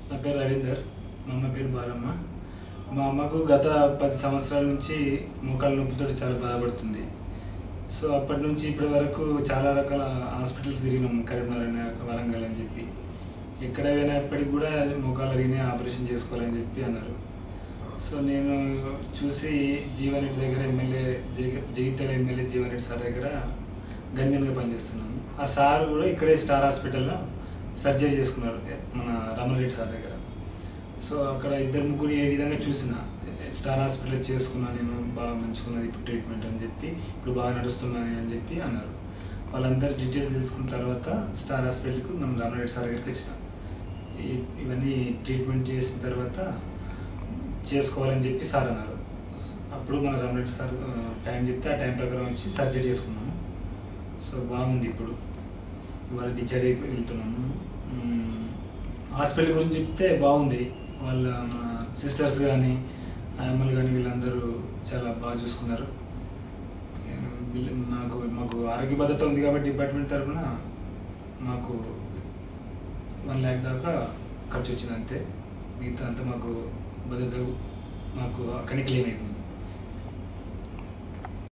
నా పేరు రవీందర్ మా అమ్మ పేరు బాలమ్మ మా అమ్మకు గత పది సంవత్సరాల నుంచి మోకాల నొప్పితో చాలా బాధపడుతుంది సో అప్పటి నుంచి ఇప్పటి వరకు చాలా రకాల హాస్పిటల్స్ తిరిగినాం కరీంనగర్ అని, వరంగల్ అని చెప్పి ఎక్కడ పోయినప్పటికీ కూడా మోకాలు అరిగినాయి ఆపరేషన్ చేసుకోవాలని చెప్పి అన్నారు సో నేను చూసి జీవన్రెడ్డి దగ్గర MLA Jagtial MLA Jeevan Reddy sir దగ్గర గన్మెన్గా పనిచేస్తున్నాను ఆ సార్ కూడా ఇక్కడే స్టార్ హాస్పిటల్లో సర్జరీ చేసుకున్నారు మన రమణరెడ్డి సార్ దగ్గర సో అక్కడ ఇద్దరు ముగ్గురు ఏ విధంగా చూసిన స్టార్ హాస్పిటల్ చేసుకున్నా నేను బాగా మంచుకున్నది ఇప్పుడు ట్రీట్మెంట్ అని చెప్పి ఇప్పుడు బాగా నడుస్తున్నాను అని చెప్పి అన్నారు వాళ్ళందరూ డీటెయిల్స్ తెలుసుకున్న తర్వాత స్టార్ హాస్పిటల్కి మనం రమణరెడ్డి సార్ దగ్గరికి వచ్చిన ఈ- ఇవన్నీ ట్రీట్మెంట్ చేసిన తర్వాత చేసుకోవాలని చెప్పి సార్ అన్నారు అప్పుడు మన రమణరెడ్డి సార్ ఆ, టైం చెప్తే ఆ టైం ప్రకారం వచ్చి సర్జరీ చేసుకున్నాము సో బాగుంది ఇప్పుడు ఇవాళ డిశ్చార్జ్ అయిపోయి వెళ్తున్నాము మ్మ్. హాస్పిటల్ గురించి చెప్తే బాగుంది వాళ్ళ మన సిస్టర్స్ కానీ అమ్మలు కానీ వీళ్ళందరూ చాలా బాగా చూసుకున్నారు వీళ్ళు- నాకు మాకు ఆరోగ్య భద్రత ఉంది కాబట్టి డిపార్ట్మెంట్ తరఫున మాకు వన్ ల్యాక్ దాకా ఖర్చు వచ్చింది అంతే మిగతా అంతా మాకు భద్రత మాకు అక్కడికి క్లెయిమ్ అయిపోయింది